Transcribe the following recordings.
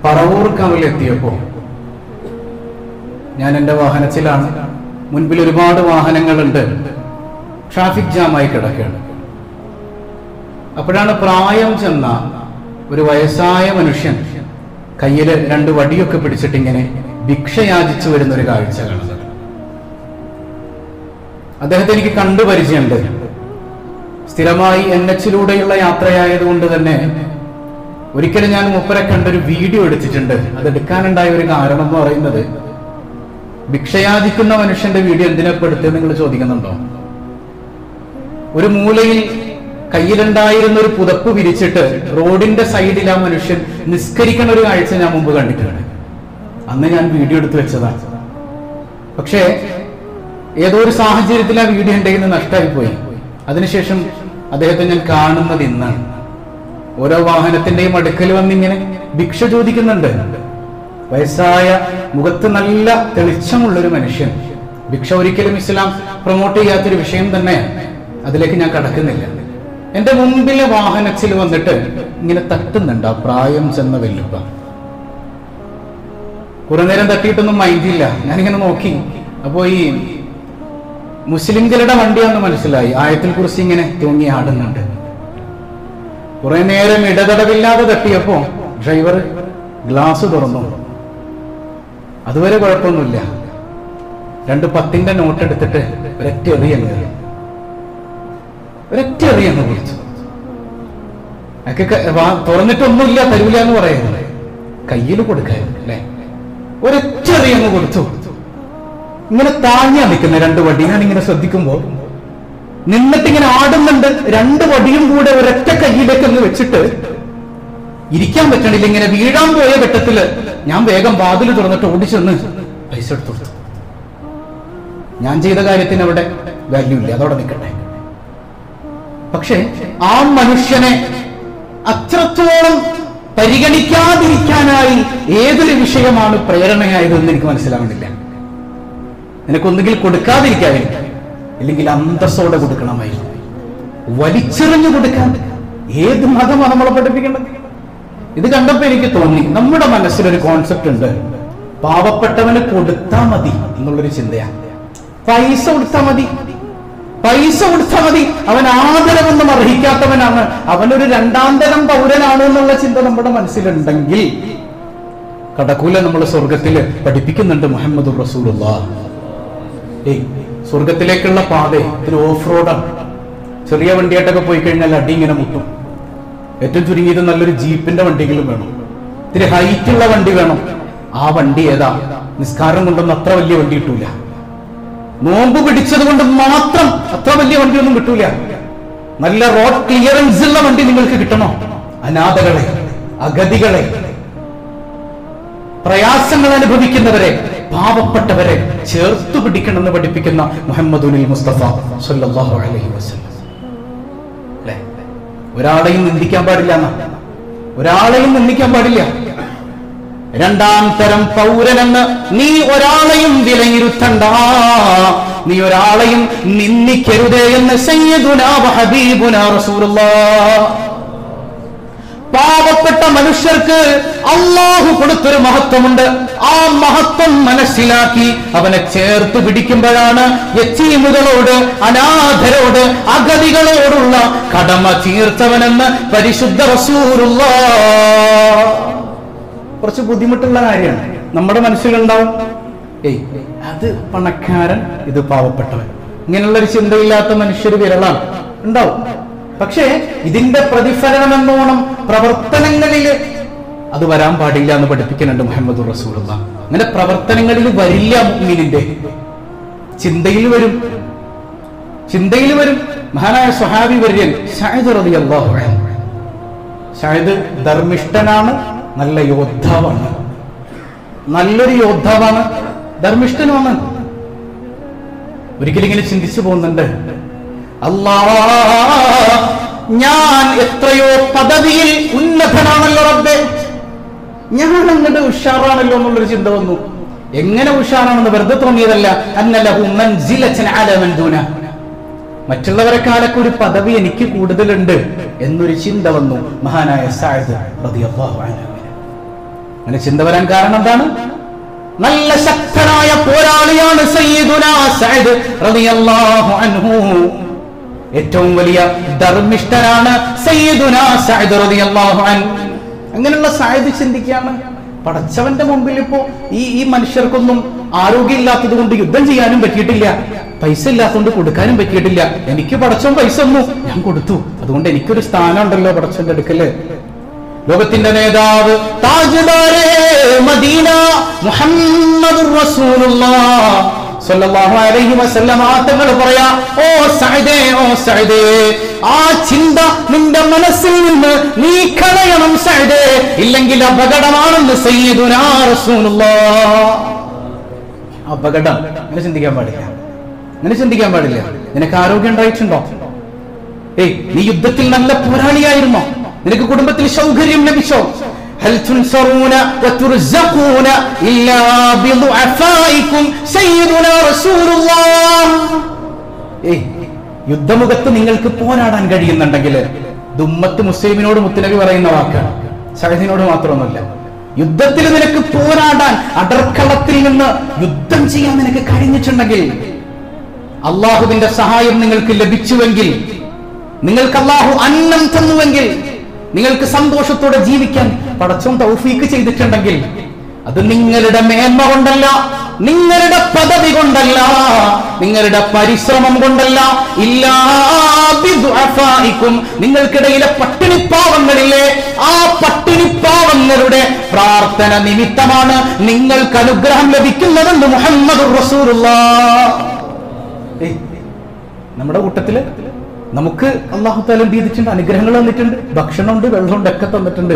പറവൂർക്കാവിൽ എത്തിയപ്പോ ഞാൻ എൻ്റെ വാഹനത്തിലാണ് മുൻപിൽ ഒരുപാട് വാഹനങ്ങളുണ്ട് ട്രാഫിക് ജാമായി കിടക്കുകയാണ് അപ്പോഴാണ് പ്രായം ചെന്ന ഒരു വയസ്സായ മനുഷ്യൻ കയ്യിൽ രണ്ട് വടിയൊക്കെ പിടിച്ചിട്ട് ഇങ്ങനെ ഭിക്ഷ യാചിച്ചു വരുന്ന ഒരു കാഴ്ച കാണുന്നത് അദ്ദേഹത്തെ എനിക്ക് കണ്ടു പരിചയമുണ്ട് സ്ഥിരമായി എൻ എച്ചിലൂടെയുള്ള യാത്രയായതുകൊണ്ട് തന്നെ ഒരിക്കലും ഞാൻ മുപ്പരെ കണ്ടൊരു വീഡിയോ എടുത്തിട്ടുണ്ട് അത് എടുക്കാനുണ്ടായ ഒരു കാരണം എന്ന് പറയുന്നത് ഭിക്ഷയാചിക്കുന്ന മനുഷ്യന്റെ വീഡിയോ എന്തിനാ പെടുത്തിയെന്ന് നിങ്ങൾ ചോദിക്കുന്നുണ്ടോ ഒരു മൂലയിൽ കയ്യിലുണ്ടായിരുന്ന ഒരു പുതപ്പ് വിരിച്ചിട്ട് റോഡിന്റെ സൈഡിൽ ആ മനുഷ്യൻ നിസ്കരിക്കുന്ന ഒരു കാഴ്ച ഞാൻ മുമ്പ് കണ്ടിട്ടുണ്ട് അന്ന് ഞാൻ വീഡിയോ എടുത്തു വെച്ചതാണ് പക്ഷേ ഏതോ ഒരു സാഹചര്യത്തിൽ ആ വീഡിയോ എൻ്റെ കയ്യിൽ നിന്ന് നഷ്ടമായി പോയി അതിനുശേഷം അദ്ദേഹത്തെ ഞാൻ കാണുന്നത് ഇന്നാണ് ഓരോ വാഹനത്തിന്റെയും അടുക്കൽ വന്നിങ്ങനെ ഭിക്ഷ ചോദിക്കുന്നുണ്ട് വയസ്സായ മുഖത്ത് നല്ല തെളിച്ചമുള്ള ഒരു മനുഷ്യൻ ഭിക്ഷ ഒരിക്കലും ഇസ്ലാം പ്രൊമോട്ട് ചെയ്യാത്തൊരു വിഷയം തന്നെ അതിലേക്ക് ഞാൻ കടക്കുന്നില്ല എന്റെ മുമ്പിലെ വാഹനത്തിൽ വന്നിട്ട് ഇങ്ങനെ തട്ടുന്നുണ്ട് ആ പ്രായം ചെന്ന വെല്ലുപ്പ കുറെ നേരം തട്ടിയിട്ടൊന്നും മൈൻഡില്ല ഞാനിങ്ങനെ നോക്കി അപ്പോ ഈ മുസ്ലിംകളുടെ വണ്ടിയാണെന്ന് മനസ്സിലായി ആയത്തിൽ കുറിച്ച് ഇങ്ങനെ തൂങ്ങി ആടുന്നുണ്ട് കുറെ നേരം ഇടതടവില്ലാതെ തട്ടിയപ്പോ ഡ്രൈവർ ഗ്ലാസ് തുറന്നു അതുവരെ കുഴപ്പമൊന്നുമില്ല രണ്ട് പത്തിന്റെ നോട്ട് എടുത്തിട്ട് ഒരൊറ്റ എറിയങ്ങ് ഒരൊറ്റ എറിയങ്ങ് കുറിച്ചു ഒക്കെ തുറന്നിട്ടൊന്നുമില്ല തരൂല എന്ന് പറയുന്നത് കയ്യിൽ കൊടുക്കായിരുന്നു അല്ലെ ഒരൊറ്റ എറിയങ്ങ് കൊടുത്തു ഇങ്ങനെ താങ്ങിയാ നിൽക്കുന്ന രണ്ട് വടി ഞാൻ ഇങ്ങനെ ശ്രദ്ധിക്കുമ്പോ നിന്നിട്ട് ഇങ്ങനെ ആടുന്നുണ്ട് രണ്ട് വടിയും കൂടെ ഒരൊറ്റ കയ്യിലേക്ക് അങ്ങ് വെച്ചിട്ട് ഇരിക്കാൻ പറ്റണില്ല ഇങ്ങനെ വീഴാൻ പോയ ഘട്ടത്തില് ഞാൻ വേഗം വാതിൽ തുറന്നിട്ട് ഓടിച്ചെന്ന് പൈസ എടുത്തു കൊടുത്തു ഞാൻ ചെയ്ത കാര്യത്തിന് അവിടെ വാല്യൂ ഇല്ല അതോടെ നിൽക്കട്ടെ പക്ഷെ ആ മനുഷ്യനെ അത്രത്തോളം പരിഗണിക്കാതിരിക്കാനായി ഏതൊരു വിഷയമാണ് പ്രേരണയായതെന്ന് എനിക്ക് മനസ്സിലാവുന്നില്ല നിനക്കൊന്നുകിൽ കൊടുക്കാതിരിക്കാതിരിക്കാം അല്ലെങ്കിൽ അന്തസ്സോടെ കൊടുക്കണമായിരുന്നു വലിച്ചെറിഞ്ഞു കൊടുക്കാൻ ഏത് മതമാണ് നമ്മളെ പഠിപ്പിക്കേണ്ടത് ഇത് കണ്ടപ്പോ എനിക്ക് തോന്നി നമ്മുടെ മനസ്സിലൊരു കോൺസെപ്റ്റ് ഉണ്ട് പാവപ്പെട്ടവന് കൊടുത്താ മതി എന്നുള്ളൊരു ചിന്തയാണ് പൈസ കൊടുത്താ മതി പൈസ കൊടുത്താൽ മതി അവൻ ആദരവൊന്നും അർഹിക്കാത്തവനാണ് അവനൊരു രണ്ടാം തരം പൗരനാണ് എന്നുള്ള ചിന്ത നമ്മുടെ മനസ്സിലുണ്ടെങ്കിൽ കടക്കൂല നമ്മൾ സ്വർഗത്തില് പഠിപ്പിക്കുന്നുണ്ട് മുഹമ്മദ് റസൂലുള്ള ഏയ് സ്വർഗത്തിലേക്കുള്ള പാത ഒരു ഓഫ് റോഡാണ് ചെറിയ വണ്ടിയായിട്ടൊക്കെ പോയി കഴിഞ്ഞാൽ അടി ഇങ്ങനെ മുട്ടും ഏറ്റവും ചുരുങ്ങിയത് നല്ലൊരു ജീപ്പിന്റെ വണ്ടികളും വേണം ഇത്തിരി ഹൈറ്റ് ഉള്ള വണ്ടി വേണം ആ വണ്ടി ഏതാ നിസ്കാരം കൊണ്ടൊന്നും അത്ര വലിയ വണ്ടി കിട്ടൂല നോമ്പ് പിടിച്ചത് കൊണ്ട് മാത്രം അത്ര വലിയ വണ്ടിയൊന്നും കിട്ടൂല നല്ല റോഡ് ക്ലിയറൻസ് ഉള്ള വണ്ടി നിങ്ങൾക്ക് കിട്ടണോ അനാഥകളെ അഗതികളെ പ്രയാസങ്ങൾ അനുഭവിക്കുന്നവരെ പാവപ്പെട്ടവരെ ചേർത്തു പിടിക്കണമെന്ന് പഠിപ്പിക്കുന്ന മുഹമ്മദുൽ മുസ്തഫ സല്ലല്ലാഹു അലൈഹി വസല്ലം അല്ലേ ഒരാളെയും നിന്ദിക്കാൻ പാടില്ല എന്നാ ഒരാളെയും നിന്ദിക്കാൻ പാടില്ല രണ്ടാം തരം പൗരനെന്ന് നീ ഒരാളെയും വിലയിരുത്തണ്ട നീ ഒരാളെയും നിന്ദിക്കരുതേ എന്ന് സയ്യിദുനാ വ ഹബീബുനാ റസൂലുള്ളാഹ് പാവപ്പെട്ട മനുഷ്യർക്ക് അള്ളാഹു കൊടുത്തൊരു മഹത്വമുണ്ട് ആ മഹത്വം മനസ്സിലാക്കി അവനെ ചേർത്ത് പിടിക്കുമ്പോഴാണ് യച്ചീമുകളോട് അനാഥരോട് അഗതികളോടുള്ള കടമ തീർത്തവനെന്ന് പരിശുദ്ധ റസൂലുള്ള കുറച്ച് ബുദ്ധിമുട്ടുള്ള കാര്യമാണ് നമ്മുടെ മനസ്സിലുണ്ടാവും ഏയ് അത് പണക്കാരൻ ഇത് പാവപ്പെട്ടവൻ ഇങ്ങനെയുള്ള ഒരു ചിന്തയില്ലാത്ത മനുഷ്യർ വിരളാണ് ഉണ്ടാവും പക്ഷേ ഇതിന്റെ പ്രതിഫലനം എന്നോണം പ്രവർത്തനങ്ങളിൽ അത് വരാൻ പാടില്ല എന്ന് പഠിപ്പിക്കുന്നുണ്ട് മുഹമ്മദ് റസൂലുള്ള അങ്ങനെ പ്രവർത്തനങ്ങളിൽ വരില്ല മുഅ്മിനിന്റെ ചിന്തയിൽ വരും ചിന്തയിൽ വരും മഹാനായ സ്വഹാബി വര്യൻ ഷാഹിദ് റളിയല്ലാഹു അൻഹു ഷാഹിദ് ധർമ്മിഷ്ഠനാണ് നല്ല യോദ്ധാവാണ് നല്ലൊരു യോദ്ധാവാണ് ധർമ്മിഷ്ഠനുമാണ് ഒരിക്കലും ഇങ്ങനെ ചിന്തിച്ചു പോകുന്നുണ്ട് അല്ലാ ഞാൻ എത്രയോ പദവിയിൽ ഉന്നതനാണല്ലോ റബ്ബേ ഞാൻ അങ്ങോട്ട് ഉഷാറാണല്ലോ എന്നുള്ളൊരു ചിന്ത വന്നു എങ്ങനെ ഉഷാറാണെന്ന് വെറുതെ തോന്നിയതല്ല അന്നലഹു മൻസിലത്തൻ അലാ മൻ ദൂന മറ്റുള്ളവരെക്കാളൊക്കെ ഒരു പദവി എനിക്ക് കൂടുതലുണ്ട് എന്നൊരു ചിന്ത വന്നു മഹാനായ സായിദ് റളിയല്ലാഹു അൻഹു അങ്ങനെ ചിന്ത വരാൻ കാരണം എന്താണ് നല്ല ശക്തനായ പോരാളിയാണ് സയ്യിദുന സഅദ് റളിയല്ലാഹു അൻഹു ഏറ്റവും വലിയ ധർമ്മിഷ്ഠനാണ് സയ്യിദുന സഅദ് റളിയല്ലാഹു അൻഹു അങ്ങനെയുള്ള സഅദ് ചിന്തിക്കുകയാണ് പടച്ചവന്റെ മുമ്പിൽ ഇപ്പോ ഈ ഈ മനുഷ്യർക്കൊന്നും ആരോഗ്യമില്ലാത്തത് കൊണ്ട് യുദ്ധം ചെയ്യാനും പറ്റിയിട്ടില്ല പൈസ ഇല്ലാത്തതുകൊണ്ട് കൊടുക്കാനും പറ്റിയിട്ടില്ല എനിക്ക് പടച്ചവൻ പൈസ ഒന്നു ഞാൻ കൊടുത്തു അതുകൊണ്ട് എനിക്കൊരു സ്ഥാനം ഉണ്ടല്ലോ പടച്ചവന്റെ അടുക്കല് ലോകത്തിന്റെ നേതാവ് താജ്ദാരെ മദീന മുഹമ്മദുർ റസൂലുള്ളാഹ് സ്വല്ലല്ലാഹു അലൈഹി വസല്ലമ തങ്ങൾ പറയാ ഓ സഅദേ ഓ സഅദേ ആ ചിന്ത നിന്റെ മനസ്സിൽ നിന്ന് നീ കളയണം സഅദേ ഇല്ലെങ്കിൽ അപകടമാണെന്ന് സയ്യിദുനാ റസൂലുള്ളാഹ് അപകടം അങ്ങനെ ചിന്തിക്കാൻ പാടില്ല അങ്ങനെ ചിന്തിക്കാൻ പാടില്ല നിനക്ക് ആരോഗ്യം ഉണ്ടായിട്ടുണ്ടോ ഏയ് നീ യുദ്ധത്തിൽ നല്ല പോരാളിയായിരുന്നോ നിനക്ക് കുടുംബത്തിൽ സൗകര്യം ലഭിച്ചോ هل تنصرون وترزقون إلا بضعفائكم سيدنا رسول الله ഏയ് യുദ്ധമുഖത്ത് നിങ്ങൾക്ക് പോരാടാൻ കഴിയുന്നുണ്ടെങ്കിൽ ദുമ്മത്ത് മുസ്ലിമിനോട് മുത്തുനബി പറയുന്ന വാക്കാണ് സഹദിനോട് മാത്രമൊന്നുമല്ല യുദ്ധത്തിൽ നിനക്ക് പോരാടാൻ അടർക്കളത്തിൽ നിന്ന് യുദ്ധം ചെയ്യാൻ നിനക്ക് കഴിഞ്ഞിട്ടുണ്ടെങ്കിൽ അള്ളാഹുവിന്റെ സഹായം നിങ്ങൾക്ക് ലഭിച്ചുവെങ്കിൽ നിങ്ങൾക്ക് അള്ളാഹു അന്നം തന്നുവെങ്കിൽ നിങ്ങൾക്ക് സന്തോഷത്തോടെ ജീവിക്കാൻ പടച്ചോൻ തൗഫീക്ക് ചെയ്തിട്ടുണ്ടെങ്കിൽ അത് നിങ്ങളുടെ മേന്മ കൊണ്ടല്ല നിങ്ങളുടെ പദവി കൊണ്ടല്ല നിങ്ങളുടെ പരിശ്രമം കൊണ്ടല്ല ഇല്ലാ ബിദുഅഫായിക്കും നിങ്ങൾക്കിടയിലെ പട്ടിണിപ്പാവങ്ങളില്ലേ ആ പട്ടിണിപ്പാവങ്ങളുടെ പ്രാർത്ഥന നിമിത്തമാണ് നിങ്ങൾക്ക് അനുഗ്രഹം ലഭിക്കുന്നതെന്ന് മുഹമ്മദ് റസൂലുള്ള നമ്മുടെ കൂട്ടത്തില് നമുക്ക് അള്ളാഹു താല എന്ത് ചെയ്തിട്ടുണ്ട് അനുഗ്രഹങ്ങൾ തന്നിട്ടുണ്ട് ഭക്ഷണമുണ്ട് വെള്ളമുണ്ട് ഒക്കെ തന്നിട്ടുണ്ട്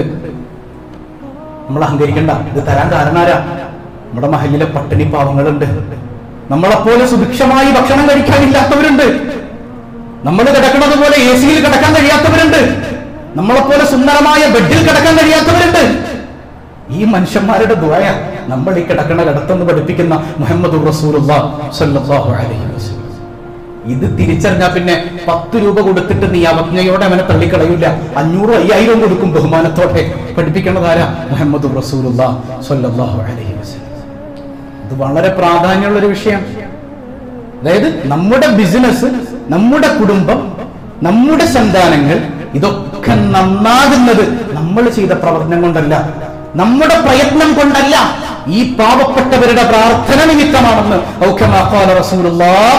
നമ്മൾ അഹങ്കരിക്കണ്ട ഇത് തരാൻ കാരണാരാ നമ്മുടെ മഹലിലെ പട്ടിണി പാവങ്ങളുണ്ട് നമ്മളെപ്പോലെ സുഭിക്ഷമായി ഭക്ഷണം കഴിക്കാനില്ലാത്തവരുണ്ട് നമ്മൾ കിടക്കുന്നത് പോലെ എ സിയിൽ കിടക്കാൻ കഴിയാത്തവരുണ്ട് നമ്മളെപ്പോലെ സുന്ദരമായ ബെഡിൽ കിടക്കാൻ കഴിയാത്തവരുണ്ട് ഈ മനുഷ്യന്മാരുടെ ദുആയ നമ്മൾ ഈ കിടക്കണ കിടത്തെന്ന് പഠിപ്പിക്കുന്ന മുഹമ്മദ് സല്ലല്ലാഹു അലൈഹി വസല്ലം ഇത് തിരിച്ചറിഞ്ഞാ പിന്നെ പത്ത് രൂപ കൊടുത്തിട്ട് നീ അവജ്ഞയോടെ അവനെ തള്ളിക്കളയില്ല അഞ്ഞൂറ് അയ്യായിരം കൊടുക്കും ബഹുമാനത്തോടെ പഠിപ്പിക്കേണ്ടതാരാ മുഹമ്മദ് സല്ലല്ലാഹു അലൈഹി വസല്ലം ഇത് വളരെ പ്രാധാന്യമുള്ള ഒരു വിഷയം അതായത് നമ്മുടെ ബിസിനസ് നമ്മുടെ കുടുംബം നമ്മുടെ സന്താനങ്ങൾ ഇതൊക്കെ നന്നാകുന്നത് നമ്മൾ ചെയ്ത പ്രവർത്തനം കൊണ്ടല്ല നമ്മുടെ പ്രയത്നം കൊണ്ടല്ല ഈ പാവപ്പെട്ടവരുടെ പ്രാർത്ഥന നിമിത്തമാണെന്ന് ഔക്കമാ ഖാല റസൂലുള്ളാഹ്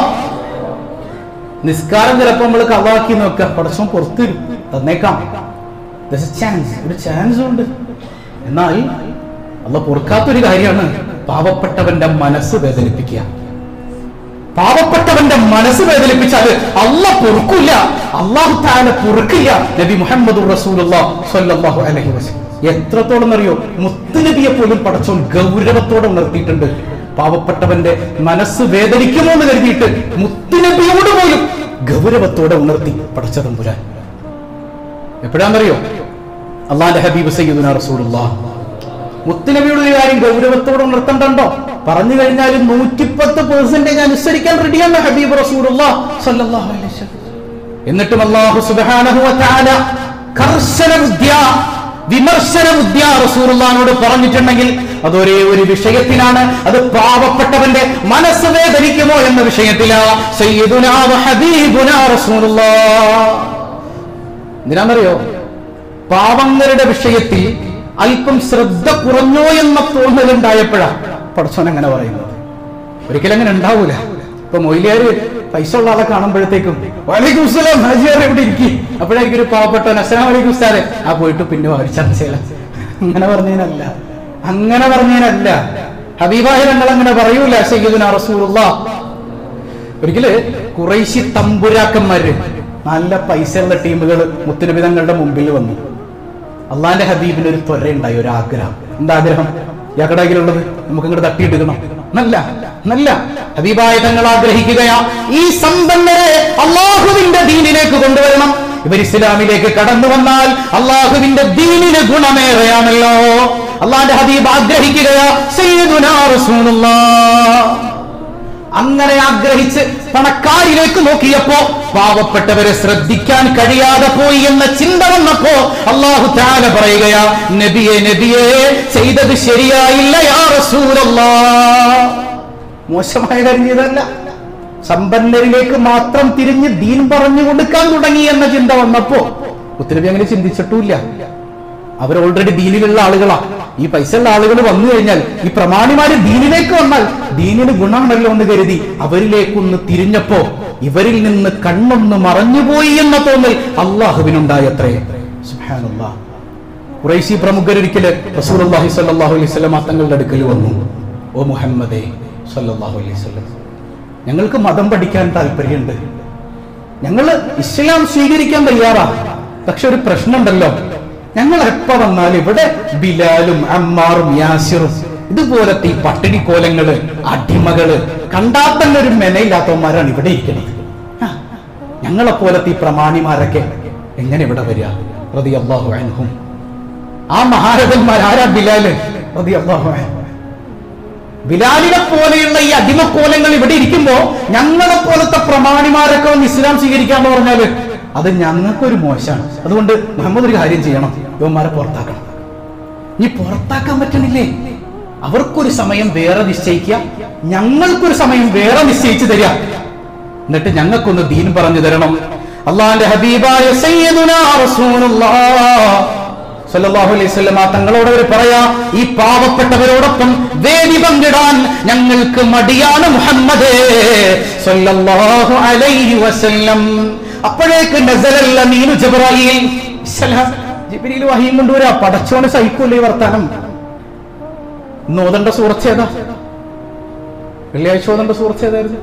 നിസ്കാരം ചിലപ്പോ നമ്മൾ കവാക്കി നോക്കാം പടച്ചോൻ പുറത്തു വരും തന്നേക്കാം ചാൻസ് ഒരു ചാൻസ് ഉണ്ട് എന്നാൽ അല്ല പൊറുക്കാത്തൊരു കാര്യമാണ് പാവപ്പെട്ടവന്റെ മനസ്സ് വേദനിപ്പിക്കുക പാവപ്പെട്ടവന്റെ മനസ്സ് വേദനിപ്പിച്ചാൽ അല്ല പൊറുക്കില്ല അള്ളാഹു താല പൊറുക്കില്ല നബി മുഹമ്മദ് സ്വല്ലല്ലാഹു അലൈഹി വസല്ലം എത്രത്തോളം അറിയോ മുത്തുനബിയെ പോലും പടച്ചോൻ ഗൗരവത്തോടെ ഉണർത്തിയിട്ടുണ്ട് പാവപ്പെട്ടവന്റെ മനസ്സ് വേദനിക്കുമോ എന്ന് കരുതിയിട്ട് മുത്തുനബിയോട് പോലും ഗൗരവത്തോടെ ഉണർത്തി പടച്ച തമ്പുരാൻ എപ്പോഴാണെന്നറിയോ അള്ളാന്റെ ഹബീബ് സയ്യിദുന റസൂലുള്ളാഹ് മുത്തുനബിയുടെ ഒരു കാര്യം ഗൗരവത്തോടെ ഉണർത്തണ്ടോ പറഞ്ഞു കഴിഞ്ഞാൽ നൂറ്റിപ്പത്ത് പെർസെന്റേജ് അനുസരിക്കാൻ റെഡിയാണ് ഹബീബ് റസൂലുള്ളാഹ് സ്വല്ലല്ലാഹു അലൈഹി വസല്ലം എന്നിട്ടും അല്ലാഹു സുബ്ഹാനഹു വ തആല കർശന ബുദ്ധിയ വിമർശന ബുദ്ധിയ റസൂലുള്ളാഹിനോട് പറഞ്ഞിട്ടുണ്ടെങ്കിൽ അതൊരേ ഒരു വിഷയത്തിലാണ് അത് പാവപ്പെട്ടവന്റെ മനസ്സ് വേദനിക്കുമോ എന്ന വിഷയത്തിലാ സയ്യിദുനാ വ ഹബീബുനാ റസൂലുള്ളാഹ് എന്തിനാണെന്നറിയോ പാവങ്ങളുടെ വിഷയത്തിൽ അല്പം ശ്രദ്ധ കുറഞ്ഞോ എന്ന തോന്നലുണ്ടായപ്പോഴാ പടച്ചോൻ അങ്ങനെ പറയുന്നത് ഒരിക്കലും അങ്ങനെ ഉണ്ടാവൂല ഇപ്പൊ മൊയിലിയാര് പൈസ ഉള്ള ആളെ കാണുമ്പോഴത്തേക്കും വലൈക്കും സ്ലാം ഹാജിയാർ എവിടെ ഇരിക്കും അപ്പോഴായിരിക്കും ഒരു പാവപ്പെട്ട അസ്സലാം വലൈക്കും സാറെ ആ പോയിട്ട് പിന്നെ വായിച്ചാൽ അങ്ങനെ പറഞ്ഞതിനല്ല അങ്ങനെ പറഞ്ഞതിനല്ല ഹബീബായ ഞങ്ങൾ അങ്ങനെ പറയൂല സയ്യിദുന റസൂലുള്ള ഒരിക്കല് കുറേശ്ശി തമ്പുരാക്കന്മാര് നല്ല പൈസയുള്ള ടീമുകൾ മുത്തുനബി തങ്ങളുടെ മുമ്പിൽ വന്നു അള്ളാന്റെ ഹബീബിന് ഒരു ത്വര ഉണ്ടായി ഒരു ആഗ്രഹം എന്താ ആഗ്രഹം യാക്കടാകിലുള്ളത് നമുക്ക് ഇങ്ങോട്ട് തട്ടിയിട്ടിക്കണം നല്ല നല്ല ഹബീബായ തങ്ങൾ ആഗ്രഹിക്കുകയാ ഈ സമ്പന്നരെ അള്ളാഹുവിന്റെ ദീനിലേക്ക് കൊണ്ടുവരണം ഇവർ ഇസ്ലാമിലേക്ക് കടന്നു വന്നാൽ അള്ളാഹുവിന്റെ ദീനിന് ഗുണമേറെയാണല്ലോ അള്ളാന്റെ ഹബീബ് ആഗ്രഹിക്കുകയാ സയ്യിദുനാ റസൂലുള്ളാഹ് അങ്ങനെ ആഗ്രഹിച്ച് പണക്കാരിലേക്ക് നോക്കിയപ്പോ പാവപ്പെട്ടവരെ ശ്രദ്ധിക്കാൻ കഴിയാതെ പോയി എന്ന ചിന്ത വന്നപ്പോ അള്ളാഹു താല പറയുകയാ നബിയെ നബിയെ ചെയ്തത് ശരിയായില്ല യാ റസൂലല്ലാ മോശമായ കാര്യം ചെയ്തല്ല സമ്പന്നരിലേക്ക് മാത്രം തിരിഞ്ഞ് ദീൻ പറഞ്ഞു കൊടുക്കാൻ തുടങ്ങി എന്ന ചിന്ത വന്നപ്പോ ഉത്തരവി അങ്ങനെ ചിന്തിച്ചിട്ടുമില്ല അവർ ഓൾറെഡി ദീനിലുള്ള ആളുകളാ ഈ പൈസ ഉള്ള ആളുകൾ വന്നു കഴിഞ്ഞാൽ ഈ പ്രമാണിമാര് ദീനിലേക്ക് വന്നാൽ ദീനിന് ഗുണമാണല്ലോ എന്ന് കരുതി അവരിലേക്കൊന്ന് തിരിഞ്ഞപ്പോ ഇവരിൽ നിന്ന് കണ്ണൊന്ന് മറഞ്ഞുപോയി എന്ന തോന്നൽ അള്ളാഹുവിനുണ്ടായത്രേ സുബ്ഹാനല്ലാഹ് ഖുറൈശി പ്രമുഖരൊരിക്കല് റസൂലുള്ളാഹി സ്വല്ലല്ലാഹു അലൈഹി വസല്ലം തങ്ങളുടെ അടുക്കൽ വന്നു ഓ മുഹമ്മദേ സ്വല്ലല്ലാഹു അലൈഹി വസല്ലം ഞങ്ങൾക്ക് മതം പഠിക്കാൻ താല്പര്യമുണ്ട് ഞങ്ങൾ ഇസ്ലാം സ്വീകരിക്കാൻ തയ്യാറാ പക്ഷെ ഒരു പ്രശ്നമുണ്ടല്ലോ ഞങ്ങൾ എപ്പ വന്നാൽ ഇവിടെ ബിലാലും അമ്മാറും യാസിറും ഇതുപോലത്തെ ഈ പട്ടിണി കോലങ്ങള് അടിമകള് കണ്ടാൽ തന്നെ ഒരു മെനയില്ലാത്തവന്മാരാണ് ഇവിടെ ഇരിക്കുന്നത് ആ, ഞങ്ങളെ പോലത്തെ ഈ പ്രമാണിമാരൊക്കെ എങ്ങനെ ഇവിടെ വരിക റതി അള്ളാഹു അൻഹും ആ മഹാരഥന്മാർ ആരാ ബിലാല് റതി അള്ളാഹു അൻഹു ബിലാലിനെ പോലെയുള്ള ഈ അടിമക്കോലങ്ങൾ ഇവിടെ ഇരിക്കുമ്പോ ഞങ്ങളെ പോലത്തെ പ്രമാണിമാരൊക്കെ വന്ന് ഇസ്ലാം സ്വീകരിക്കാന്ന് പറഞ്ഞാല് അത് ഞങ്ങൾക്കൊരു മോശമാണ് അതുകൊണ്ട് മുഹമ്മദ് ഒരു കാര്യം ചെയ്യണം ഇവന്മാരെ പുറത്താക്കണം ഇനി പുറത്താക്കാൻ പറ്റണില്ലേ അവർക്കൊരു സമയം വേറെ നിശ്ചയിക്കുക ഞങ്ങൾക്കൊരു സമയം വേറെ നിശ്ചയിച്ചു തരിക എന്നിട്ട് ഞങ്ങൾക്കൊന്ന് ദീൻ പറഞ്ഞു തരണം അള്ളാന്റെ ഹബീബായ സയ്യിദുനാ റസൂലുള്ളാഹ് സല്ലല്ലാഹു അലൈഹി വസല്ലമ തങ്ങളോട് അവർ പറയാ ഈ പാവപ്പെട്ടവരോടൊപ്പം വേദി പങ്കിടാൻ ഞങ്ങൾക്ക് മടിയാണ് മുഹമ്മദേ സല്ലല്ലാഹു അലൈഹി വസല്ലം അപ്പോഴേക്ക് നസലല്ല മീനു ജബ്രായിൽ സലാം ജിബ്രീൽ വഹിയും കൊണ്ടുവരാ പടച്ചോന് സഹിക്കൂലേ ഈ വർത്താനം ഇന്ന് ഓതണ്ട സൂറത്ത് ഏതാ വെള്ളിയാഴ്ച ഓതണ്ട സൂറത്ത് ഏതായിരുന്നു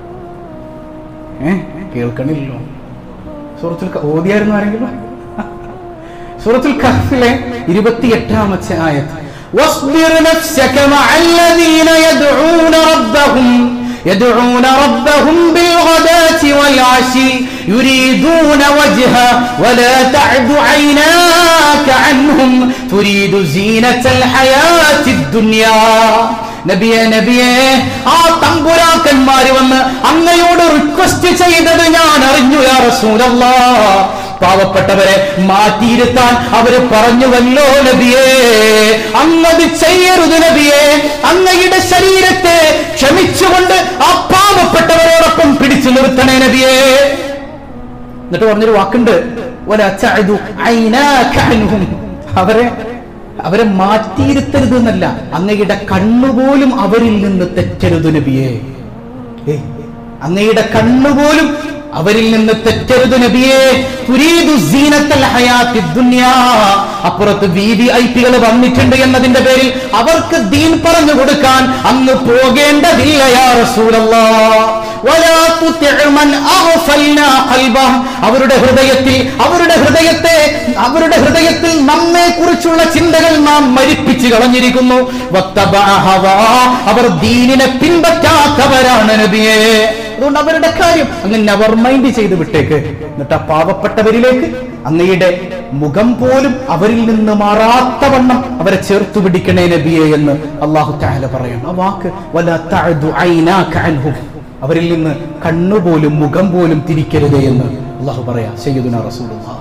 ഏ കേൾക്കണില്ലല്ലോ സൂറത്തിൽ ഓതിയായിരുന്നു ആരെങ്കിലും സൂറത്തുൽ കഹ്ഫിലെ ഇരുപത്തിയെട്ടാമത്തെ ആയത്ത് واصبر نفسك مع الذين يدعون ربهم يدعون ربهم بالغداة والعشي يريدون وجهه ولا تعد عيناك عنهم تريد زينة الحياة الدنيا നബിയെ നബിയെ ആ തമ്പുരാക്കന്മാര് വന്ന് അങ്ങയോട് റിക്വസ്റ്റ് ചെയ്തത് ഞാൻ അറിഞ്ഞു യാ റസൂലല്ലാ പാവപ്പെട്ടവരെ മാറ്റിയിരുത്താൻ അവര് പറഞ്ഞുവല്ലോ നബിയേ അങ്ങത് ചെയ്യരുത് നബിയേ അങ്ങയുടെ ശരീരത്തെ ക്ഷമിച്ചുകൊണ്ട് ആ പാവപ്പെട്ടവരോടൊപ്പം പിടിച്ചു നിർത്തണേ നബിയേ എന്നിട്ട് പറഞ്ഞൊരു വാക്കുണ്ട് "വലാ തഅദു ഐനാക അൻഹും." അവരെ അവരെ മാറ്റിയിരുത്തരുത് എന്നല്ല അങ്ങയുടെ കണ്ണുപോലും അവരിൽ നിന്ന് തെറ്റരുത് നബിയേ ഏ അങ്ങയുടെ കണ്ണുപോലും അവരിൽ നിന്ന് തെറ്റരുത് നബിയേ തുരീദു സീനത്തൽ ഹയാത്തി ദുനിയാ അപ്പുറത്ത് വി വി ഐ പികൾ വന്നിട്ടുണ്ട് എന്നതിന്റെ പേരിൽ അവർക്ക് ദീൻ പറഞ്ഞു കൊടുക്കാൻ അങ്ങ് പോകേണ്ടതില്ല യാ റസൂലല്ലാ വലാ തുതിഅ മൻ അഗ്ഫൽനാ ഖൽബഹ് അവരുടെ ഹൃദയത്തിൽ അവരുടെ ഹൃദയത്തെ അവരുടെ ഹൃദയത്തിൽ നമ്മെ കുറിച്ചുള്ള ചിന്തകൾ നാം മരിപ്പിച്ചു കളഞ്ഞിരിക്കുന്നു വത്തബഅ ഹവാ. അവർ ദീനിനെ പിൻപറ്റാത്തവരാണ് നബിയെ അതുകൊണ്ട് അവരുടെ കാര്യം അങ്ങ് നെവർ മൈൻഡ് ചെയ്ത് വിട്ടേക്ക് എന്നിട്ട് ആ പാവപ്പെട്ടവരിലേക്ക് അങ്ങയുടെ മുഖം പോലും അവരിൽ നിന്ന് മാറാത്തവണ്ണം അവരെ ചേർത്തു പിടിക്കണേ നബിയെ എന്ന് അള്ളാഹു താല പറയണം ആ വാക്ക് വല തഅദു ഐനാക അൻഹും അവരിൽ നിന്ന് കണ്ണുപോലും മുഖം പോലും തിരിക്കരുതേ എന്ന് അള്ളാഹു പറയാ സയ്യിദുന റസൂലുള്ളാഹ്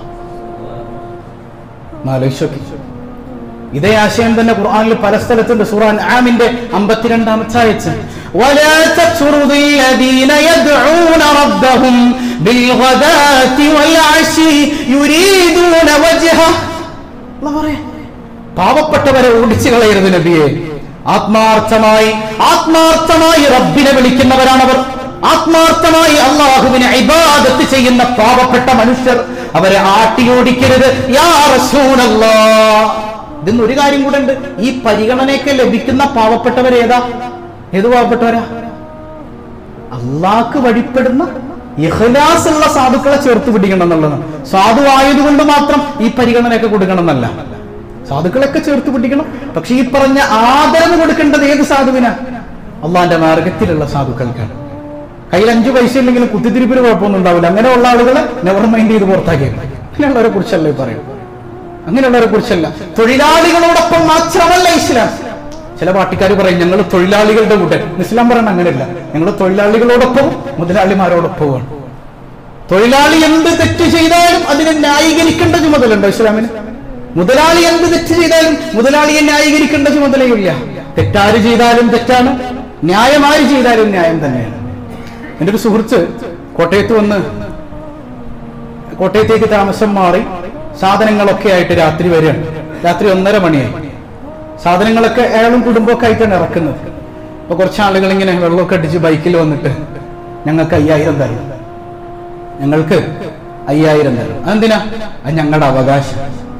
നാലോചിച്ചു ഇതേ ആശയം തന്നെ ഖുർആനിൽ പല സ്ഥലത്തുണ്ട് സൂറാൻ ആമിന്റെ അമ്പത്തിരണ്ടാമത്തെ ആയത്ത് ولا تطرد الذين يدعون ربهم بالغداة والعشي يريدون وجهه അള്ളാഹ് പറയാ പാവപ്പെട്ടവരെ ഓടിച്ചു കളയരുത് നബിയെ ആത്മാർത്ഥമായി ആത്മാർത്ഥമായി റബ്ബിനെ വിളിക്കുന്നവരാണവർ ആത്മാർത്ഥമായി അള്ളാഹുവിനെ ഇബാദത്ത് ചെയ്യുന്ന പാവപ്പെട്ട മനുഷ്യർ അവരെ ആട്ടിയോടിക്കരുത് യാ റസൂലല്ലാ ഇതിന്ന് ഒരു കാര്യം കൂടെ ഉണ്ട് ഈ പരിഗണനയൊക്കെ ലഭിക്കുന്ന പാവപ്പെട്ടവരേതാ ഏത് പാവപ്പെട്ടവരാ അള്ളാഹ്ക്ക് വഴിപ്പെടുന്ന ഇഖ്ലാസ് ഉള്ള സാധുക്കളെ ചേർത്ത് പിടിക്കണം എന്നുള്ളതാണ് സാധു ആയതുകൊണ്ട് മാത്രം ഈ പരിഗണനയൊക്കെ കൊടുക്കണം എന്നല്ല സാധുക്കളൊക്കെ ചേർത്ത് പിടിക്കണം പക്ഷെ ഈ പറഞ്ഞ ആദരവ് കൊടുക്കേണ്ടത് ഏത് സാധുവിനാ അള്ളാന്റെ മാർഗത്തിലുള്ള സാധുക്കൾക്കാണ് കയ്യിൽ അഞ്ചു പൈസ ഇല്ലെങ്കിലും കുത്തിത്തിരിപ്പിന് കുഴപ്പമൊന്നും ഉണ്ടാവില്ല അങ്ങനെയുള്ള ആളുകളെ നെവർ മൈൻഡ് ചെയ്ത് പുറത്താക്കിയേക്കും അങ്ങനെയുള്ളവരെ കുറിച്ചല്ല ഈ പറയും അങ്ങനെയുള്ളവരെ കുറിച്ചല്ല തൊഴിലാളികളോടൊപ്പം മാത്രമല്ല ഇസ്ലാം ചില പാർട്ടിക്കാർ പറയും ഞങ്ങൾ തൊഴിലാളികളുടെ കൂടെ ഇസ്ലാം പറയണ അങ്ങനെയല്ല ഞങ്ങൾ തൊഴിലാളികളോടൊപ്പം മുതലാളിമാരോടൊപ്പമാണ് തൊഴിലാളി എന്ത് തെറ്റ് ചെയ്താലും അതിനെ ന്യായീകരിക്കേണ്ട ചുമതലയുണ്ടോ ഇസ്ലാമിന് മുതലാളി എന്ത് തെറ്റ് ചെയ്താലും മുതലാളിയെ ന്യായീകരിക്കേണ്ട ചുമതലയില്ല തെറ്റാര് ചെയ്താലും തെറ്റാണ് ന്യായം ആര് ചെയ്താലും ന്യായം തന്നെയാണ് എൻ്റെ ഒരു സുഹൃത്ത് കോട്ടയത്ത് വന്ന് കോട്ടയത്തേക്ക് താമസം മാറി സാധനങ്ങളൊക്കെ ആയിട്ട് രാത്രി വരികയാണ് രാത്രി ഒന്നര മണിയായി സാധനങ്ങളൊക്കെ അയാളും കുടുംബമൊക്കെ ആയിട്ടാണ് ഇറക്കുന്നത് അപ്പൊ കുറച്ച് ആളുകൾ ഇങ്ങനെ വെള്ളമൊക്കെ അടിച്ച് ബൈക്കിൽ വന്നിട്ട് ഞങ്ങൾക്ക് അയ്യായിരം തരണം ഞങ്ങൾക്ക് അയ്യായിരം തരണം അതെന്തിനാ അത് ഞങ്ങളുടെ അവകാശം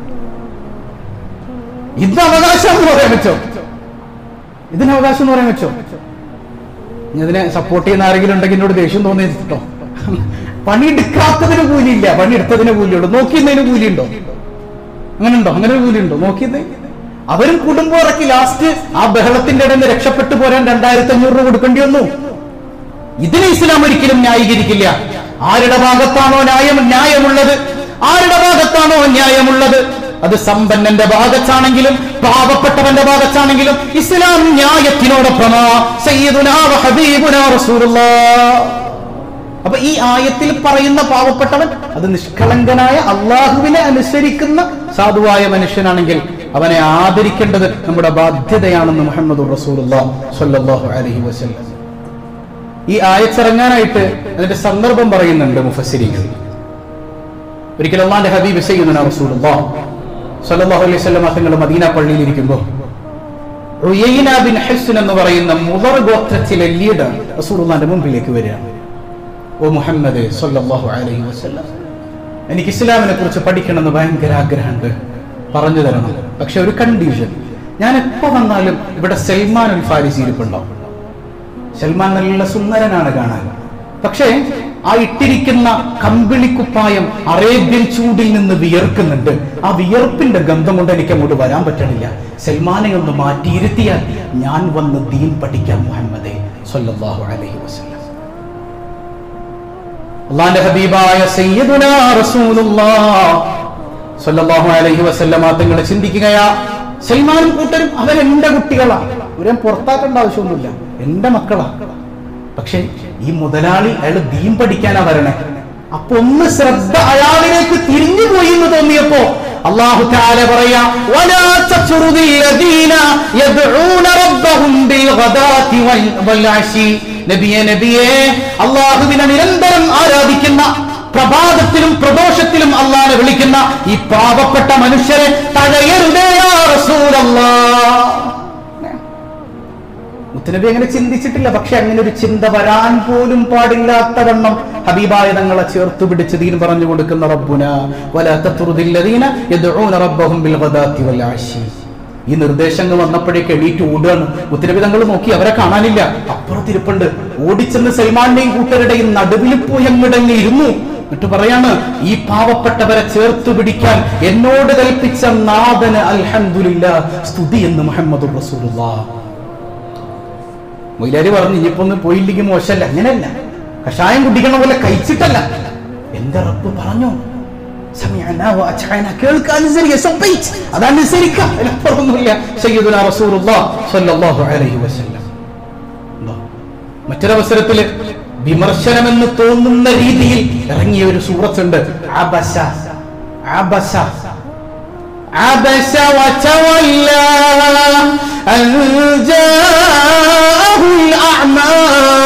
ഇത് അവകാശം എന്ന് പറയാൻ പറ്റോ ഇതിന് അവകാശം എന്ന് പറയാൻ പറ്റോ ഇനി അതിനെ സപ്പോർട്ട് ചെയ്യുന്ന ആരെങ്കിലും ഉണ്ടെങ്കിൽ എന്നോട് ദേഷ്യം തോന്നിട്ടോ പണിയെടുക്കാത്തതിന് കൂലിയില്ല പണിയെടുത്തതിന് കൂലിയുള്ളൂ നോക്കിയതിന് കൂലിയുണ്ടോ അങ്ങനെ ഉണ്ടോ അങ്ങനെ ഒരു കൂലിയുണ്ടോ നോക്കിയത് അവരും കുടുംബം ഇറക്കി ലാസ്റ്റ് ആ ബഹളത്തിന്റെ ഇടയിൽ നിന്ന് രക്ഷപ്പെട്ടു പോരാൻ രണ്ടായിരത്തി അഞ്ഞൂറ് രൂപ കൊടുക്കേണ്ടി വന്നു ഇതിനെ ഇസ്ലാം ഒരിക്കലും ന്യായീകരിക്കില്ല ആരുടെ ഭാഗത്താണോ ന്യായം ന്യായമുള്ളത് ആരുടെ ഭാഗത്താണോ ന്യായമുള്ളത് അത് സമ്പന്നന്റെ ഭാഗത്താണെങ്കിലും പാവപ്പെട്ടവന്റെ ഭാഗത്താണെങ്കിലും ഇസ്ലാം ന്യായത്തിനോടൊപ്പമാ സയ്യിദുനാ വ ഹബീബുനാ റസൂലുള്ളാഹ് അപ്പൊ ഈ ആയത്തിൽ പറയുന്ന പാവപ്പെട്ടവൻ അത് നിഷ്കളങ്കനായ അള്ളാഹുവിനെ അനുസരിക്കുന്ന സാധുവായ മനുഷ്യനാണെങ്കിൽ അവനെ ആദരിക്കേണ്ടത് നമ്മുടെ ബാധ്യതയാണെന്ന് മുഹമ്മദ് റസൂലുള്ളാഹു അലൈഹി വസല്ലം ഈ ആയച്ചിറങ്ങാനായിട്ട് അതിന്റെ സന്ദർഭം പറയുന്നുണ്ട് മുഫസ്സിരികൾ ഒരിക്കൽ അള്ളാന്റെ ഹബീബ് സയ്യിദുനാ റസൂലുള്ളാഹ് സ്വല്ലല്ലാഹു അലൈഹി വസല്ലം തങ്ങൾ മദീന പള്ളിയിൽ ഇരിക്കുമ്പോൾ ഉയൈന ബിൻ ഹസ്ൻ എന്ന് പറയുന്ന മുദർ ഗോത്രത്തിലെ ലീഡർ റസൂലുള്ളാന്റെ മുമ്പിലേക്ക് വരികയാണ് ഓ മുഹമ്മദ് സല്ലല്ലാഹു അലൈഹി വസല്ലം എനിക്ക് ഇസ്ലാമിനെ കുറിച്ച് പഠിക്കണമെന്ന് ഭയങ്കര ആഗ്രഹമുണ്ട് പറഞ്ഞു തരണം പക്ഷെ ഒരു കണ്ടീഷൻ ഞാൻ എപ്പോ വന്നാലും ഇവിടെ സൽമാൻ ഒരു ഫാരിസി ഇരിപ്പുണ്ടാവും സൽമാൻ നല്ല സുന്ദരനാണ് കാണാൻ പക്ഷേ ആ ഇട്ടിരിക്കുന്ന കമ്പിളിക്കുപ്പായം അറേബ്യൻ ചൂടിൽ നിന്ന് വിയർക്കുന്നുണ്ട് ആ വിയർപ്പിന്റെ ഗന്ധം കൊണ്ട് എനിക്ക് അങ്ങോട്ട് വരാൻ പറ്റണില്ല സൽമാനെ ഒന്ന് മാറ്റിയിരുത്തിയാൽ ഞാൻ വന്ന് ദീൻ പഠിക്കാൻ മുഹമ്മദേ സല്ലല്ലാഹു അലൈഹി വസല്ലം അള്ളാന്റെ ഹബീബായ സയ്യിദുനാ റസൂലുള്ളാഹ് സല്ലല്ലാഹു അലൈഹി വസല്ലമ തങ്ങൾ ചിന്തിക്കുകയാ സൽമാനും കൂട്ടരും അവൻ എന്റെ കുട്ടികളാ ഇവരെ പുറത്താക്കേണ്ട ആവശ്യമൊന്നുമില്ല എന്റെ മക്കളാ പക്ഷെ ഈ മുതലാളി അയാൾ ദീൻ പഠിക്കാനാ വരണേ അപ്പൊ ഒന്ന് ശ്രദ്ധ അയാളിലേക്ക് തിരിഞ്ഞു പോയി എന്ന് തോന്നിയപ്പോ അള്ളാഹു താല പറയാ "വലാ തത്റുദിൽ ലദീന യദ്ഊന റബ്ബഹും ബിൽ ഗദാതി വൽ വൽ അശി." നബിയെ നബിയെ അള്ളാഹുവിനെ നിരന്തരം ആരാധിക്കുന്ന പ്രഭാതത്തിലും പ്രദോഷത്തിലും അള്ളാഹനെ വിളിക്കുന്ന ഈ പാവപ്പെട്ട മനുഷ്യരെ തഴയരുതേ യാ റസൂലല്ലാഹ് മുത്തനബി അങ്ങനെ ചിന്തിച്ചിട്ടില്ല പക്ഷെ അങ്ങനെ ഒരു ചിന്ത വരാൻ പോലും പാടില്ലാത്തവണ്ണം ഹബീബായ തങ്ങളെ ചേർത്ത് പിടിച്ച് ദീൻ പറഞ്ഞു കൊടുക്കുന്ന റബ്ബുന വലാ തത്റുദിൽ ലദീന യദ്ഊന റബ്ബഹും ബിൽ ഗദാത്തി വൽ ആശി ഈ നിർദ്ദേശങ്ങൾ വന്നപ്പോഴേക്ക് എണീറ്റ് ഓടുകയാണ് മുത്തനബി തങ്ങൾ നോക്കി അവരെ കാണാനില്ല അപ്പുറത്തിരിപ്പുണ്ട് ഓടിച്ചെന്ന് സൽമാന്റെയും കൂട്ടരുടെയും നടുവിൽ പോയി അങ്ങിടങ്ങി ഇരുന്നു എന്നിട്ട് പറയാണ് ഈ പാവപ്പെട്ടവരെ ചേർത്ത് പിടിക്കാൻ എന്നോട് കൽപ്പിച്ച നാഥന് അൽഹംദുലില്ല സ്തുതി എന്ന് മുഹമ്മദ് റസൂലുള്ളാഹ് മൊയിലാരി പറഞ്ഞു ഇനിയിപ്പോ ഒന്ന് പോയില്ലെങ്കിൽ മോശമല്ല അങ്ങനെയല്ല കഷായം കുടിക്കണ പോലെ കഴിച്ചിട്ടല്ല എന്റെ റബ്ബ് പറഞ്ഞു സമിഅനാ വഅത്അനാ. കേൾക്കുക, അനുസരിക്കുക, സബ്ബൈറ്റ്. അതനുസരിക്കുക. അതിലപ്പുറമൊന്നുമില്ല. സയ്യിദുനാ റസൂലുള്ളാഹ് സ്വല്ലല്ലാഹു അലൈഹി വസല്ലം. ഉണ്ടോ? മറ്റൊരവസരത്തില് വിമർശനമെന്ന് തോന്നുന്ന രീതിയിൽ ഇറങ്ങിയ ഒരു സൂറത്തുണ്ട് അബസ അബസ عبس وتولى أن جاءه الأعمى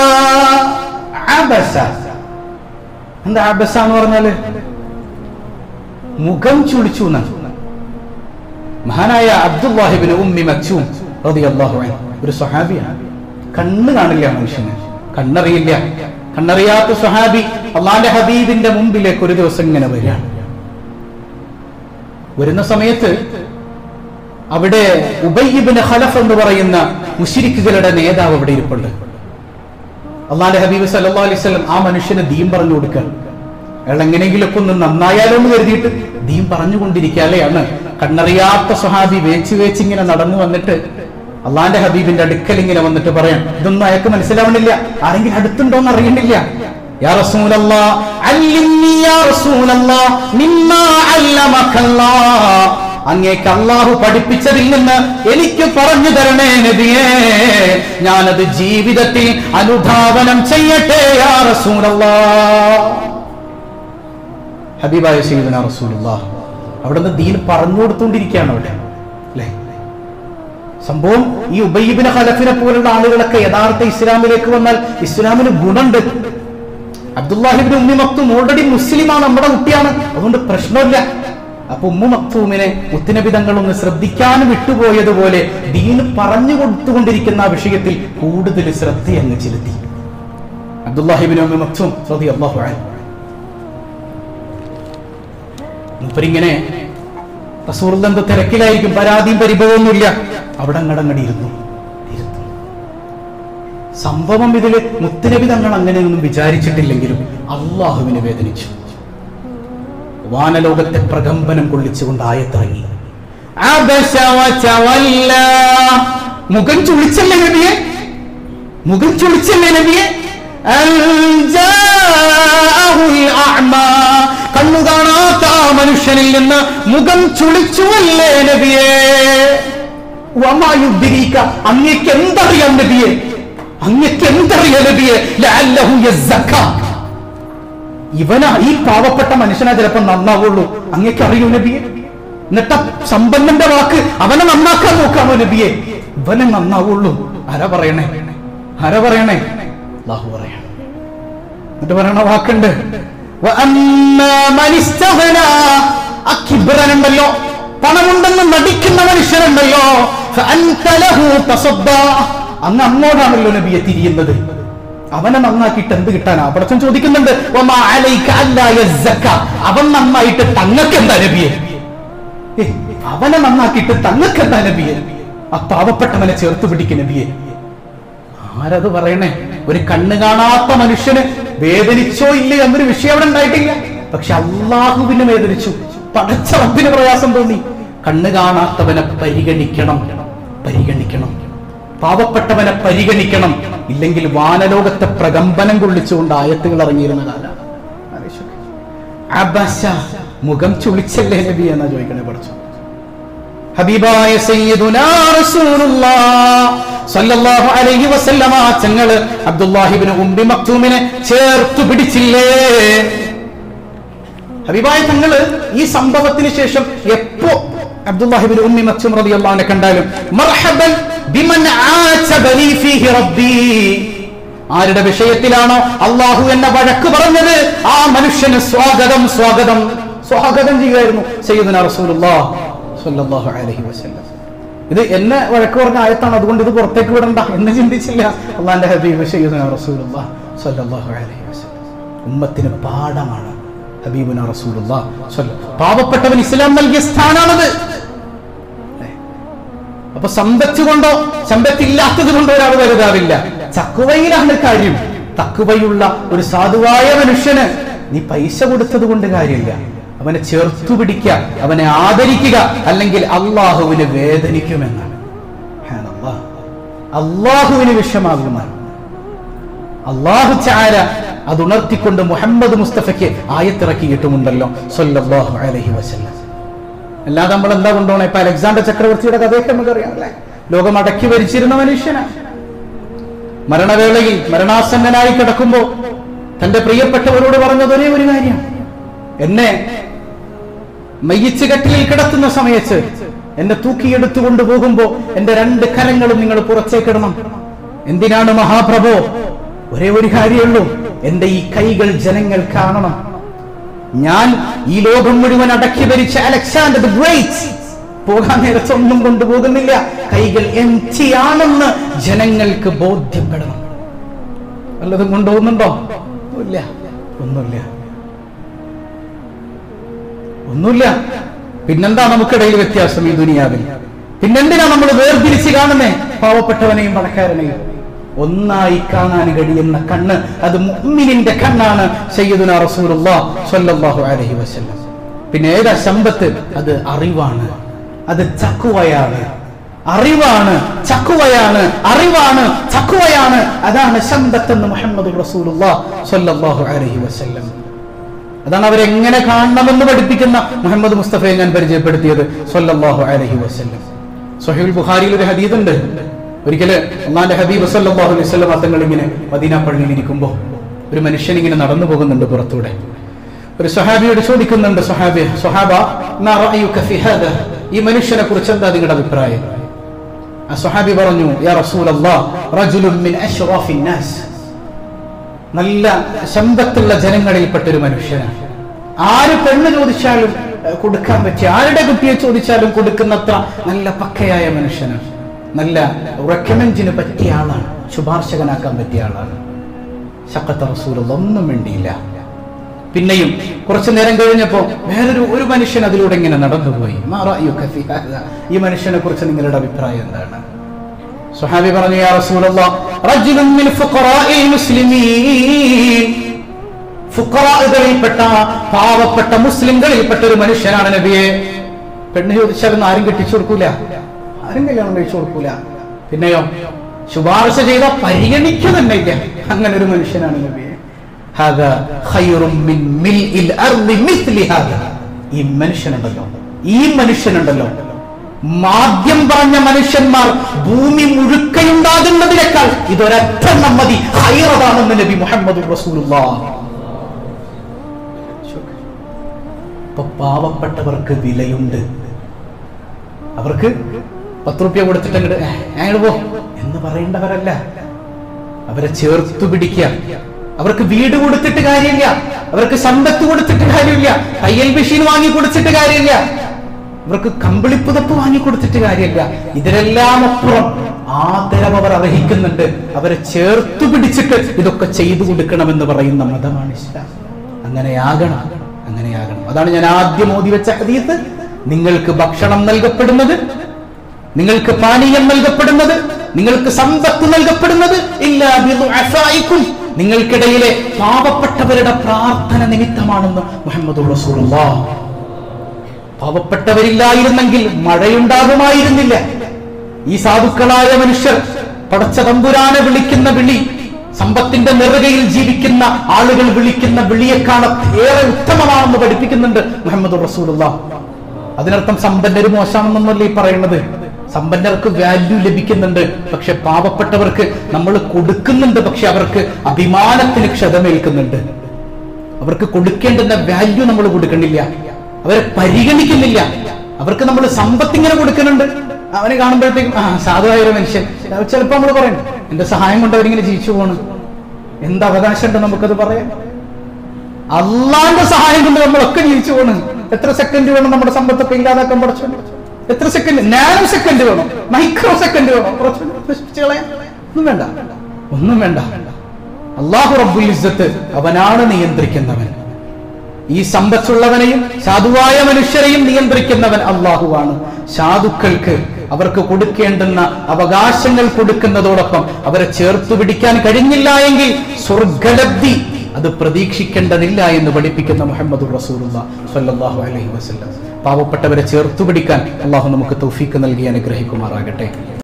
عبس എന്താ അബസ എന്ന് പറഞ്ഞാല് മുഖം ചുളിച്ചു എന്നാണ് മഹാനായ അബ്ദുല്ലാഹിബിന് ഉമ്മി മക്സൂം റളിയല്ലാഹു അൻഹു ഒരു സ്വഹാബിയാണ് കണ്ണ് കാണില്ല മനുഷ്യന് കണ്ണറിയില്ല കണ്ണറിയാത്ത സ്വഹാബി അള്ളാന്റെ ഹബീബിന്റെ മുമ്പിലേക്ക് ഒരു ദിവസം ഇങ്ങനെ വരികയാണ് വരുന്ന സമയത്ത് അവിടെ ഉബയ്യബിന് ഖലഫ് എന്ന് പറയുന്ന മുഷിരിക്കുകളുടെ നേതാവ് അവിടെ ഇരിപ്പുണ്ട് അള്ളാന്റെ ഹബീബ് സല്ലാ അലൈവല്ലം ആ മനുഷ്യന് ദീൻ പറഞ്ഞു കൊടുക്കുക അയാൾ എങ്ങനെയെങ്കിലൊക്കെ ഒന്ന് നന്നായാലോ എന്ന് കരുതിയിട്ട് ദീൻ പറഞ്ഞുകൊണ്ടിരിക്കാലെയാണ് കണ്ണറിയാത്ത സ്വഹാബി വേച്ച് വേച്ച് ഇങ്ങനെ നടന്നു വന്നിട്ട് അള്ളാന്റെ ഹബീബിന്റെ അടുക്കൽ ഇങ്ങനെ വന്നിട്ട് പറയാം ഇതൊന്നും അയാൾക്ക് മനസ്സിലാവണില്ല ആരെങ്കിലും അടുത്തുണ്ടോന്ന് അറിയണില്ല യാ റസൂലല്ലാഹ് അല്ലിംനി യാ റസൂലല്ലാഹ് മിമ്മാ അല്ലമക്കല്ലാഹ് അങ്ങേക്ക് അള്ളാഹു പഠിപ്പിച്ചതിൽ നിന്ന് എനിക്ക് പറഞ്ഞു തരണേ നബിയേ ഞാനത് ജീവിതത്തിൽ അനുധാവനം ചെയ്യട്ടെ യാ റസൂലല്ലാഹ് ഹബീബായ സയ്യിദന റസൂലുള്ളാഹ് അവിടുന്ന് ദീൻ പറഞ്ഞു കൊടുത്തുകൊണ്ടിരിക്കുകയാണ് അവിടെ അല്ലേ സംഭവം ഈ ഉബയ്യബിന് ഖലഫിനെ പോലുള്ള ആളുകളൊക്കെ യഥാർത്ഥ ഇസ്ലാമിലേക്ക് വന്നാൽ ഇസ്ലാമിന് ഗുണമുണ്ട് അബ്ദുല്ലാഹിബിൻ ഉമ്മി മക്തൂം ഓൾറെഡി മുസ്ലിമാണ് നമ്മുടെ കുട്ടിയാണ് അതുകൊണ്ട് പ്രശ്നമില്ല അപ്പൊ ഉമ്മു മക്തൂമിനെ മുത്തുനബി തങ്ങൾ ഒന്ന് ശ്രദ്ധിക്കാൻ വിട്ടുപോയതുപോലെ ദീൻ പറഞ്ഞു കൊടുത്തുകൊണ്ടിരിക്കുന്ന ആ വിഷയത്തിൽ കൂടുതൽ ശ്രദ്ധ അങ്ങ് ചെലുത്തി അബ്ദുല്ലാഹിബിൻ ഉമ്മി മക്തൂം റളിയല്ലാഹു അള്ളാഹു മൂപ്പരിങ്ങനെ റസൂറിൽ എന്തോ തിരക്കിലായിരിക്കും പരാതിയും പരിഭവമൊന്നുമില്ല അവിടെ അങ്ങടങ്ങടി ഇരുന്നു ഇരുന്നു. സംഭവം ഇതില് മുത്തുനബി തങ്ങൾ അങ്ങനെയൊന്നും വിചാരിച്ചിട്ടില്ലെങ്കിലും അള്ളാഹുവിനെ വേദനിച്ചു വാനലോകത്തെ പ്രകമ്പനം കൊള്ളിച്ചുകൊണ്ട് ആയത്തിറങ്ങി അബസ വതവല്ല. മുഖം ചുളിച്ചല്ലേ നബിയെ മുഖം ചുളിച്ചല്ലേ നബിയെ അൻ ജാഅഹുൽ അഅ്മാ. കണ്ണു കാണാത്ത ആ മനുഷ്യനിൽ നിന്ന് മുഖം ചുളിച്ചുവല്ലേ നബിയെ വമാ യുദ്രിക അങ്ങേക്ക് എന്തറിയാം നബിയെ അങ്ങേക്ക് എന്തറിയാം നബിയെ ലഅല്ലഹു യസ്സക്ക ഇവനാ ഈ പാവപ്പെട്ട മനുഷ്യനാ ചിലപ്പോ നന്നാവുള്ളൂ അങ്ങേക്ക് അറിയൂ നബിയെ എന്നിട്ട് ആ സമ്പന്നന്റെ വാക്ക് അവനെ നന്നാക്കാൻ നോക്കാമോ നബിയെ ഇവനെ നന്നാവുള്ളൂ ആരാ പറയണേ ആരാ പറയണേ അല്ലാഹു പറയണം എന്നിട്ട് പറയണ വാക്കുണ്ട് വഅമ്മാ മനിസ്തഗ്നാ, ആ കിബ്രനുണ്ടല്ലോ പണമുണ്ടെന്ന് നടിക്കുന്ന മനുഷ്യനുണ്ടല്ലോ ഫഅൻത ലഹു തസദ്ദാ. അങ്ങ് അങ്ങോട്ടാണല്ലോ നബിയെ തിരിയുന്നത് അവനെ നന്നാക്കിയിട്ട് എന്ത് കിട്ടാനാ പടച്ചൻ ചോദിക്കുന്നുണ്ട് വമാ അലൈക അല്ലാ യസ്സക്ക. അവൻ നന്നായിട്ട് തങ്ങൾക്ക് എന്താ നബിയെ ഏ, അവനെ നന്നാക്കിയിട്ട് തങ്ങൾക്ക് എന്താ നബിയെ ആ പാവപ്പെട്ടവനെ ചേർത്ത് പിടിക്കും നബിയെ ആരത് പറയണേ ഒരു കണ്ണ് കാണാത്ത മനുഷ്യന് വേദനിച്ചോ ഇല്ല എന്നൊരു വിഷയം അവിടെ ഉണ്ടായിട്ടില്ല പക്ഷെ അള്ളാഹുവിനെ വേദനിച്ചു പടച്ച റബ്ബിന് പ്രയാസം തോന്നി കണ്ണ് കാണാത്തവനെ പരിഗണിക്കണം പരിഗണിക്കണം പാവപ്പെട്ടവനെ പരിഗണിക്കണം ഇല്ലെങ്കിൽ വാനലോകത്തെ പ്രകമ്പനം കൊള്ളിച്ചുകൊണ്ട് ആയത്തുകൾ ഇറങ്ങിയിരുന്ന കാലാണ് ആലോചിച്ചോക്ക്. അബസ മുഖം ചുളിച്ചല്ലേ നബി എന്നാ ചോദിക്കണേ പഠിച്ചു ഹബീബായ സയ്യിദുനാ റസൂലുള്ളാഹ് സല്ലല്ലാഹു അലൈഹി വസല്ലമ തങ്ങള് അബ്ദുല്ലാഹിബ്നു ഉമ്മി മക്തൂമിനെ ചേർത്തു പിടിച്ചില്ലേ ഹബീബായ തങ്ങള് ഈ സംഭവത്തിന് ശേഷം എപ്പോ അബ്ദുല്ലാഹിബ്നു ഉമ്മി മക്തൂം റളിയല്ലാഹു അൻഹു കണ്ടാലും മർഹബൻ ബിമൻ ആചബനി ഫീഹി റബ്ബി ആരുടെ വിഷയത്തിലാണോ അള്ളാഹു എന്നെ വഴക്ക് പറഞ്ഞത് ആ മനുഷ്യന് സ്വാഗതം സ്വാഗതം സ്വാഗതം ചെയ്യുമായിരുന്നു സയ്യിദുനാ റസൂലുള്ളാഹ് സ്വല്ലല്ലാഹു അലൈഹി വസല്ലം ഇത് എന്നെ വഴക്ക് പറഞ്ഞ ആയത്താണ് അതുകൊണ്ട് ഇത് പുറത്തേക്ക് വിടണ്ട എന്ന് ചിന്തിച്ചില്ല അള്ളാന്റെ ഹബീബ് സയ്യിദുനാ റസൂലുള്ളാഹ് സ്വല്ലല്ലാഹു അലൈഹി വസല്ലം ഉമ്മത്തിന് പാഠമാണ് ഹബീബുന റസൂലുള്ളാഹ് സ്വല്ല- പാവപ്പെട്ടവൻ ഇസ്ലാം നൽകിയ സ്ഥാനാണത് അല്ലേ? അപ്പൊ സമ്പത്ത് കൊണ്ടോ സമ്പത്തില്ലാത്തത് കൊണ്ടോ ഒരാൾ വലുതാവില്ല ചക്കുവയിലാണ് കാര്യം തക്കുവയുള്ള ഒരു സാധുവായ മനുഷ്യന് നീ പൈസ കൊടുത്തത് കൊണ്ട് കാര്യമില്ല അവനെ ചേർത്തു പിടിക്കുക അവനെ ആദരിക്കുക അല്ലെങ്കിൽ അള്ളാഹുവിന് വേദനിക്കുമെന്നാണ് സുബ്ഹാനല്ലാഹ്. അള്ളാഹുവിന് വിഷമാകുമെന്നാണ് അള്ളാഹു ചാര അത് ഉണർത്തിക്കൊണ്ട് മുഹമ്മദ് മുസ്തഫയ്ക്ക് ആയത്തിറക്കിയിട്ടുമുണ്ടല്ലോ സല്ലല്ലാഹു അലൈഹി വസല്ലം അല്ലാതെ നമ്മൾ എന്താ കൊണ്ടുപോകണം ഇപ്പൊ അലക്സാണ്ടർ ചക്രവർത്തിയുടെ കഥയൊക്കെ നമുക്കറിയാം അല്ലെ ലോകം അടക്കി ഭരിച്ചിരുന്ന മനുഷ്യനാണ് മരണവേളയിൽ മരണാസന്നനായി കിടക്കുമ്പോ തന്റെ പ്രിയപ്പെട്ടവരോട് പറഞ്ഞത് ഒരേ ഒരു കാര്യം എന്നെ മയ്യിച്ച് കട്ടിലിൽ കിടത്തുന്ന സമയത്ത് എന്നെ തൂക്കിയെടുത്തു കൊണ്ടുപോകുമ്പോ എന്റെ രണ്ട് കരങ്ങളും നിങ്ങൾ പുറത്തേക്കിടണം എന്തിനാണ് മഹാപ്രഭോ ഒരേ ഒരു കാര്യമുള്ളൂ എന്റെ ഈ കൈകൾ ജനങ്ങൾ കാണണം ഞാൻ ഈ ലോകം മുഴുവൻ അടക്കി ഭരിച്ച അലക്സാണ്ടർ ദ ഗ്രേറ്റ് പോകാൻ നേരത്തൊന്നും കൊണ്ടുപോകുന്നില്ല കൈകൾ empty ആണെന്ന് ജനങ്ങൾക്ക് ബോധ്യപ്പെടണം വല്ലതും കൊണ്ടുപോകുന്നുണ്ടോ ഒന്നുമില്ല ഒന്നുമില്ല ഒന്നുമില്ല പിന്നെന്താ നമുക്കിടയിൽ വ്യത്യാസം ഈ ദുനിയാവിൽ പിന്നെന്തിനാ നമ്മൾ വേർതിരിച്ച് കാണുന്നേ പാവപ്പെട്ടവനെയും പണക്കാരനെയും ഒന്നായി കാണാൻ കഴിയുന്ന കണ്ണ് അത് മുഅ്മിനിന്റെ കണ്ണാണ് സയ്യിദുന റസൂലുള്ളാഹ് സ്വല്ലല്ലാഹു അലൈഹി വസല്ലം പിന്നെ ഏതാ സമ്പത്ത് അത് അറിവാണ് അത് ചക്കുവയാണ് അറിവാണ് ചക്കുവയാണ് അറിവാണ് ചക്കുവയാണ് അതാണ് സമ്പത്ത് എന്ന് മുഹമ്മദ് റസൂലുള്ളാഹ് സ്വല്ലല്ലാഹു അലൈഹി വസല്ലം അതാണ് അവരെങ്ങനെ കാണണമെന്ന് പഠിപ്പിക്കുന്ന മുഹമ്മദ് മുസ്തഫയെ ഞാൻ പരിചയപ്പെടുത്തിയത് സല്ലല്ലാഹു അലൈഹി വസല്ലം സഹീൽ ബുഖാരിയിൽ ഒരു ഹദീദ് ഉണ്ട് ഒരിക്കല് അള്ളാന്റെ ഹബീബ് സല്ലല്ലാഹു അലൈഹി വസല്ലം തങ്ങൾ ഇങ്ങനെ മദീന പള്ളിയിൽ ഇരിക്കുമ്പോൾ ഒരു മനുഷ്യൻ ഇങ്ങനെ നടന്നു പോകുന്നുണ്ട് പുറത്തൂടെ ഒരു സ്വഹാബിയോട് ചോദിക്കുന്നുണ്ട് സ്വഹാബി സ്വഹാബ മാ റഅയുക ഫി ഹാദാ ഈ മനുഷ്യനെ കുറിച്ച് എന്താ നിങ്ങളുടെ അഭിപ്രായം ആ സ്വഹാബി പറഞ്ഞു യാ റസൂലല്ലാഹ് റജുലുൻ മിൻ അഷ്റാഫിൻ നാസ് നല്ല ശമ്പത്തുള്ള ജനങ്ങളിൽപ്പെട്ട ഒരു മനുഷ്യനാണ് ആര് പെണ്ണ് ചോദിച്ചാലും ഏഹ്, കൊടുക്കാൻ പറ്റിയ ആരുടെ കുട്ടിയെ ചോദിച്ചാലും കൊടുക്കുന്നത്ര നല്ല പക്കയായ മനുഷ്യനാണ് നല്ല റെക്കമെൻഡിന് പറ്റിയ ആളാണ് ശുപാർശകനാക്കാൻ പറ്റിയ ആളാണ് ശക്കത്ത റസൂൽ ഒന്നും വേണ്ടിയില്ല പിന്നെയും കുറച്ചു നേരം കഴിഞ്ഞപ്പോ വേറൊരു ഒരു മനുഷ്യൻ അതിലൂടെ ഇങ്ങനെ നടന്നുപോയി മാ റഅയുക ഫി ഹാദാ? ഈ മനുഷ്യനെ കുറിച്ച് നിങ്ങളുടെ അഭിപ്രായം എന്താണ് സുഹാബി പറഞ്ഞു യാ റസൂലല്ലാഹ് റജുലുൻ മിൻ ഫുഖറാഇൽ മുസ്ലിമീൻ ഫുഖറാകളിൽപ്പെട്ട പാവപ്പെട്ട മുസ്ലിംകളിൽപ്പെട്ട ഒരു മനുഷ്യനാണ് നബിയെ പെണ്ണ് ചോദിച്ചാലൊന്നും ആരും കെട്ടിച്ചു കൊടുക്കൂല ആരും കല്യാണം കഴിച്ചു കൊടുക്കൂല പിന്നെയോ ശുപാർശ ചെയ്ത പരിഗണിക്കുക തന്നെ ഇല്ല അങ്ങനെ ഒരു മനുഷ്യനാണ് നബിയെ ഹാദാ ഖൈറും മിൻ മിൽഇൽ അർളി മിസ്ലി ഹാദാ ഈ മനുഷ്യനുണ്ടല്ലോ ഈ മനുഷ്യനുണ്ടല്ലോ മാദ്യം പറഞ്ഞ മനുഷ്യന്മാർ ഭൂമി മുഴുക്കയുണ്ടാകുന്നതിനേക്കാൾ ഇതൊരൊറ്റ നമ്മതി ഹൈറതാണെന്ന് നബി മുഹമ്മദ് റസൂലുള്ളാഹ് ഇപ്പൊ പാവപ്പെട്ടവർക്ക് വിലയുണ്ട് അവർക്ക് പത്ത് റുപ്യ കൊടുത്തിട്ട് അങ്ങോട്ട് അങ്ങോട്ട് പോ എന്ന് പറയേണ്ടവരല്ല അവരെ ചേർത്തു പിടിക്കുക അവർക്ക് വീട് കൊടുത്തിട്ട് കാര്യമില്ല അവർക്ക് സമ്പത്ത് കൊടുത്തിട്ട് കാര്യമില്ല തയ്യൽ മെഷീൻ വാങ്ങി കൊടുത്തിട്ട് കാര്യമില്ല അവർക്ക് കമ്പിളിപ്പുതപ്പ് വാങ്ങി കൊടുത്തിട്ട് കാര്യമില്ല ഇതിനെല്ലാം അപ്പുറം ആദരവ് അവർ അർഹിക്കുന്നുണ്ട് അവരെ ചേർത്തു പിടിച്ചിട്ട് ഇതൊക്കെ ചെയ്തു കൊടുക്കണമെന്ന് പറയുന്ന മതമാണ് ഇസ്ലാം അങ്ങനെയാകണം അങ്ങനെയാകണം അതാണ് ഞാൻ ആദ്യം ഓതി വെച്ച ഹദീത്ത് നിങ്ങൾക്ക് ഭക്ഷണം നൽകപ്പെടുന്നത് നിങ്ങൾക്ക് പാനീയം നൽകപ്പെടുന്നത് നിങ്ങൾക്ക് സമ്പത്ത് നൽകപ്പെടുന്നത് ഇല്ലാ ബിദുഅഫായിക്കും. നിങ്ങൾക്കിടയിലെ പാവപ്പെട്ടവരുടെ പ്രാർത്ഥന നിമിത്തമാണെന്ന് മുഹമ്മദ് റസൂലുള്ളാഹ് പാവപ്പെട്ടവരില്ലായിരുന്നെങ്കിൽ മഴയുണ്ടാകുമായിരുന്നില്ല ഈ സാധുക്കളായ മനുഷ്യർ പടച്ച തമ്പുരാനെ വിളിക്കുന്ന വിളി സമ്പത്തിന്റെ നെറുകയിൽ ജീവിക്കുന്ന ആളുകൾ വിളിക്കുന്ന വിളിയെക്കാളും ഏറെ ഉത്തമമാണെന്ന് പഠിപ്പിക്കുന്നുണ്ട് മുഹമ്മദ് റസൂലുള്ള അതിനർത്ഥം സമ്പന്നര് മോശമാണെന്നല്ല ഈ പറയുന്നത് സമ്പന്നർക്ക് വാല്യൂ ലഭിക്കുന്നുണ്ട് പക്ഷെ പാവപ്പെട്ടവർക്ക് നമ്മൾ കൊടുക്കുന്നുണ്ട് പക്ഷെ അവർക്ക് അഭിമാനത്തിന് ക്ഷതമേൽക്കുന്നുണ്ട് അവർക്ക് കൊടുക്കേണ്ടുന്ന വാല്യൂ നമ്മൾ കൊടുക്കണില്ല അവരെ പരിഗണിക്കുന്നില്ല അവർക്ക് നമ്മൾ സമ്പത്ത് ഇങ്ങനെ കൊടുക്കുന്നുണ്ട് അവനെ കാണുമ്പോഴത്തേക്കും ആ സാധുവായ ഒരു മനുഷ്യൻ ചിലപ്പോ നമ്മൾ പറയും എന്റെ സഹായം കൊണ്ട് അവരിങ്ങനെ ജീവിച്ചു പോണ് എന്ത് അവകാശമുണ്ട് നമുക്കത് പറയാം അള്ളാന്റെ സഹായം കൊണ്ട് നമ്മളൊക്കെ ജീവിച്ചു പോണ് എത്ര സെക്കൻഡ് വേണം നമ്മുടെ സമ്പത്തൊക്കെ ഇല്ലാതാക്കാൻ പഠിച്ചു എത്ര സെക്കൻഡ് നാനോ സെക്കൻഡ് വേണം മൈക്രോ സെക്കൻഡ് വേണം കുറച്ച് നശിപ്പിച്ച് കളയാൻ ഒന്നും വേണ്ട ഒന്നും വേണ്ട അള്ളാഹു റബ്ബുൽ ഇസ്സത്ത് അവനാണ് നിയന്ത്രിക്കുന്നവൻ ഈ സമ്പത്തുള്ളവനെയും സാധുവായ മനുഷ്യരെയും നിയന്ത്രിക്കുന്നവൻ അള്ളാഹുവാണ് സാധുക്കൾക്ക് അവർക്ക് കൊടുക്കേണ്ടുന്ന അവകാശങ്ങൾ കൊടുക്കുന്നതോടൊപ്പം അവരെ ചേർത്തു പിടിക്കാൻ കഴിഞ്ഞില്ല എങ്കിൽ സ്വർഗലബ്ധി അത് പ്രതീക്ഷിക്കേണ്ടതില്ല എന്ന് പഠിപ്പിക്കുന്ന മുഹമ്മദ് റസൂലുള്ള സല്ലല്ലാഹു അലൈഹി വസല്ലം പാവപ്പെട്ടവരെ ചേർത്തു പിടിക്കാൻ അള്ളാഹു നമുക്ക് തൗഫീക്ക് നൽകി അനുഗ്രഹിക്കുമാറാകട്ടെ